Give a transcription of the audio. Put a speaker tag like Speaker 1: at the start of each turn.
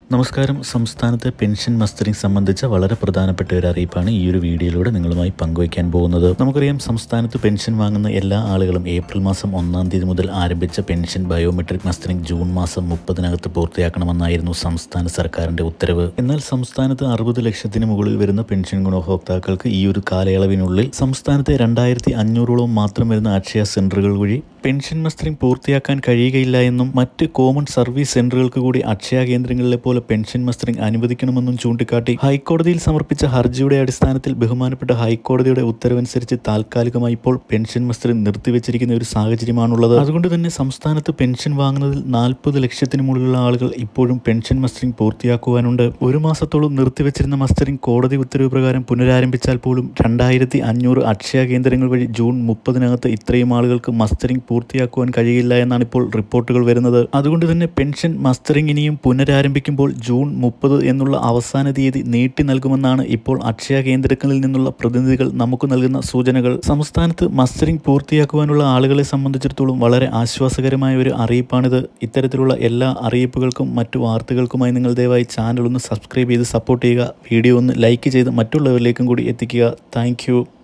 Speaker 1: നമസ്കാരം സംസ്ഥാനത്തെ pension mustering സംബന്ധിച്ച വളരെ പ്രധാനപ്പെട്ട ഒരു അറിയിപ്പാണ് ഈ ഒരു വീഡിയോയിലൂടെ നിങ്ങളുമായി പങ്കുവയ്ക്കാൻ പോകുന്നത് നമുക്കറിയാം സംസ്ഥാനത്ത് പെൻഷൻ വാങ്ങുന്ന എല്ലാ ആളുകളും ഏപ്രിൽ മാസം ഒന്നാം തീയതി മുതൽ ആരംഭിച്ച പെൻഷൻ ബയോമെട്രിക് മസ്റ്ററിംഗ് ജൂൺ മാസം മുപ്പതിനകത്ത് പൂർത്തിയാക്കണമെന്നായിരുന്നു സംസ്ഥാന സർക്കാരിന്റെ ഉത്തരവ് എന്നാൽ സംസ്ഥാനത്ത് അറുപത് ലക്ഷത്തിന് മുകളിൽ വരുന്ന പെൻഷൻ ഗുണഭോക്താക്കൾക്ക് ഈ ഒരു കാലയളവിനുള്ളിൽ സംസ്ഥാനത്തെ രണ്ടായിരത്തി അഞ്ഞൂറോളം മാത്രം വരുന്ന അക്ഷയ സെന്ററുകൾ വഴി പെൻഷൻ മസ്റ്ററിംഗ് പൂർത്തിയാക്കാൻ കഴിയുകയില്ല എന്നും മറ്റ് കോമൺ സർവീസ് സെന്ററുകൾക്ക് കൂടി അക്ഷയ കേന്ദ്രങ്ങളിലെ പോലെ പെൻഷൻ മസ്റ്ററിംഗ് അനുവദിക്കണമെന്നും ചൂണ്ടിക്കാട്ടി ഹൈക്കോടതിയിൽ സമർപ്പിച്ച ഹർജിയുടെ അടിസ്ഥാനത്തിൽ ബഹുമാനപ്പെട്ട ഹൈക്കോടതിയുടെ ഉത്തരവനുസരിച്ച് താൽക്കാലികമായി ഇപ്പോൾ പെൻഷൻ മസ്റ്ററിംഗ് നിർത്തിവെച്ചിരിക്കുന്ന ഒരു സാഹചര്യമാണുള്ളത് അതുകൊണ്ട് തന്നെ സംസ്ഥാനത്ത് പെൻഷൻ വാങ്ങുന്നതിൽ നാൽപ്പത് ലക്ഷത്തിന് മുകളിലുള്ള ആളുകൾ ഇപ്പോഴും പെൻഷൻ മസ്റ്ററിംഗ് പൂർത്തിയാക്കുവാനുണ്ട് ഒരു മാസത്തോളം നിർത്തിവെച്ചിരുന്ന മസ്റ്ററിംഗ് കോടതി ഉത്തരവ് പ്രകാരം പുനരാരംഭിച്ചാൽ പോലും രണ്ടായിരത്തി അഞ്ഞൂറ് അക്ഷയ കേന്ദ്രങ്ങൾ വഴി ജൂൺ മുപ്പതിനകത്ത് ഇത്രയും ആളുകൾക്ക് മസ്റ്ററിംഗ് പൂർത്തിയാക്കുവാൻ കഴിയില്ല എന്നാണ് ഇപ്പോൾ റിപ്പോർട്ടുകൾ വരുന്നത് അതുകൊണ്ട് തന്നെ പെൻഷൻ മസ്റ്ററിംഗ് ഇനിയും പുനരാരംഭിക്കുമ്പോൾ ജൂൺ മുപ്പത് എന്നുള്ള അവസാന തീയതി നീട്ടി നൽകുമെന്നാണ് ഇപ്പോൾ അക്ഷയ കേന്ദ്രങ്ങളിൽ നിന്നുള്ള പ്രതിനിധികൾ നമുക്ക് നൽകുന്ന സൂചനകൾ സംസ്ഥാനത്ത് മസ്റ്ററിംഗ് പൂർത്തിയാക്കുവാനുള്ള ആളുകളെ സംബന്ധിച്ചിടത്തോളം വളരെ ആശ്വാസകരമായ ഒരു അറിയിപ്പാണിത് ഇത്തരത്തിലുള്ള എല്ലാ അറിയിപ്പുകൾക്കും മറ്റു വാർത്തകൾക്കുമായി നിങ്ങൾ ദയവായി ചാനൽ ഒന്ന് സബ്സ്ക്രൈബ് ചെയ്ത് സപ്പോർട്ട് ചെയ്യുക വീഡിയോ ഒന്ന് ലൈക്ക് ചെയ്ത് മറ്റുള്ളവരിലേക്കും കൂടി എത്തിക്കുക താങ്ക്